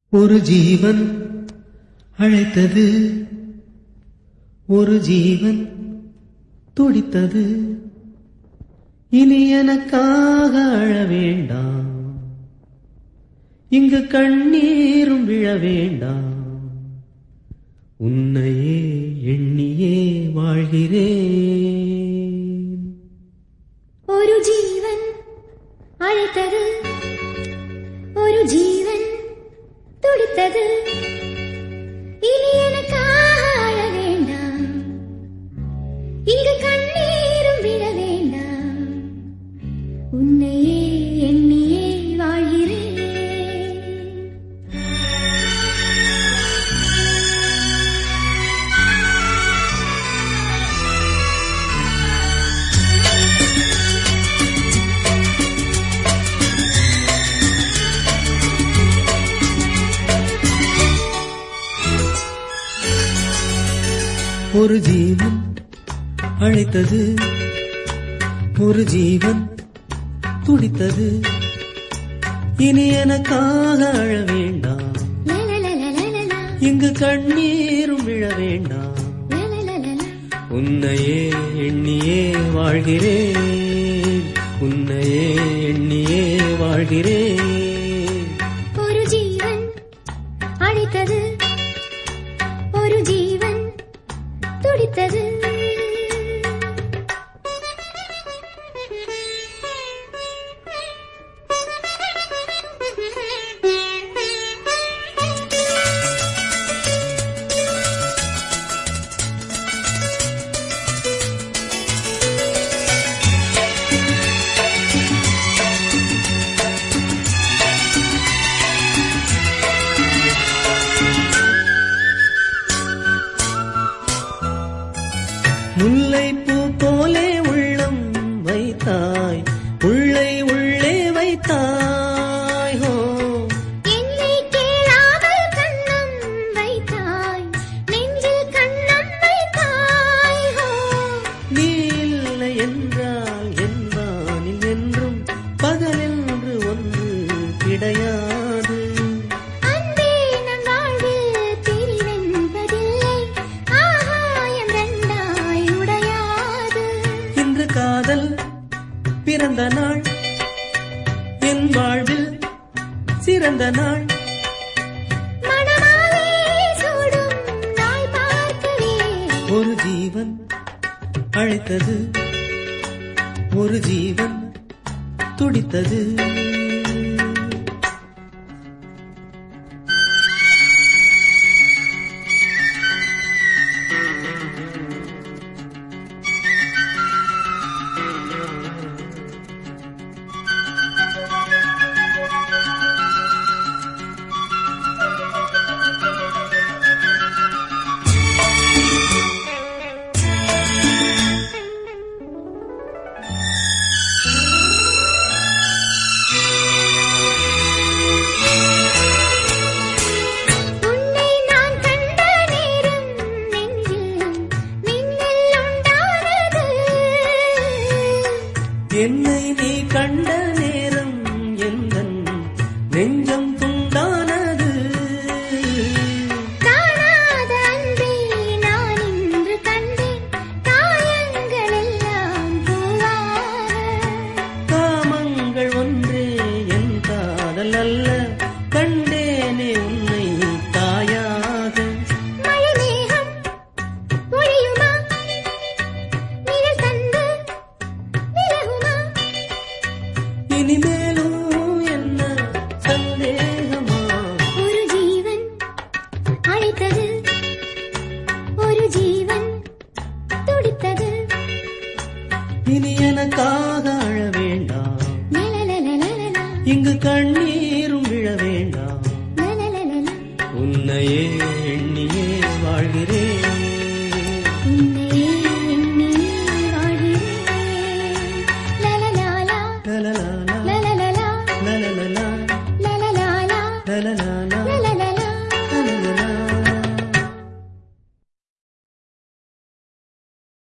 ஒரு ஜீவன் அழைத்தது ஒரு ஜீவன் துடித்தது இனி எனக்காக அழ வேண்டாம் இங்கு கண்ணீரும் விழ வேண்டாம் உன்னையே எண்ணியே வாழ்கிறேன் ഒരു ജീവൻ അழைத்தது ഒരു ജീവൻ തുടിത്തത് ഇനി எனக்காக அழ வேண்டாம் இங்கு கண்ணீரும் விழ வேண்டாம் உன்னையே எண்ணியே வாழ்கிறேன் ஒரு ஜீவன் அழைத்தது ஒரு ஜீவன் துடித்தது இனி எனக்காக அழ வேண்டாம் லலலலலலலா, இங்கு கண்ணீரும் விழ வேண்டாம் லலலலலா. உன்னையே எண்ணியே வாழ்கிறேன் உன்னையே எண்ணியே வாழ்கிறேன் ഒരു ജീവൻ അழைத்தது ഒരു ജീവൻ തുടിത്തത് முல்லை பூ போலே உள்ளம் வைத்தாய் உள்ளை உள்ளே வைத்தாய் ஹோ என்னை கேளாமல் கண்ணம் வைத்தாய் நெஞ்சில் கண்ணம் வைத்தாய் ஹோ நீ இல்லை என்றால் என் வானில் என்றும் பகலென்று ஒன்று கிடையாது அன்பே நம் வாழ்வில் பிரிவென்பதில்லை ஆகாயம் ரெண்டாய் உடையாது இன்று காதல் பிறந்த நாள் என் வாழ்வில் சிறந்த நாள் மணமாலே சூடும் நாள் பார்க்கிறேன் ஒரு ஜீவன் அழைத்தது ஒரு ஜீவன் துடித்தது உன்னை நான் கண்ட நேரம் நெஞ்சில் மின்னல் உண்டானது என்னை நீ கண்ட நேரம் எந்தன் நெஞ்சம் துண்டானது காணாத அன்பை நான் இன்று கண்டேன் காயங்கள் எல்லாம் பூவாக காமங்கள் ஒன்றே என் காதல் அல்ல கண்டேனே உன்னை தாயாக மழை மேகம் பொழியுமா நிழல் தந்து விலகுமா இனிமேலும் என்ன சந்தேகமா ஒரு ஜீவன் அழைத்தது ஒரு ஜீவன் துடித்தது இனி எனக்காக அழ வேண்டாம் லலலலலலலா. இங்கு கண்ணீர்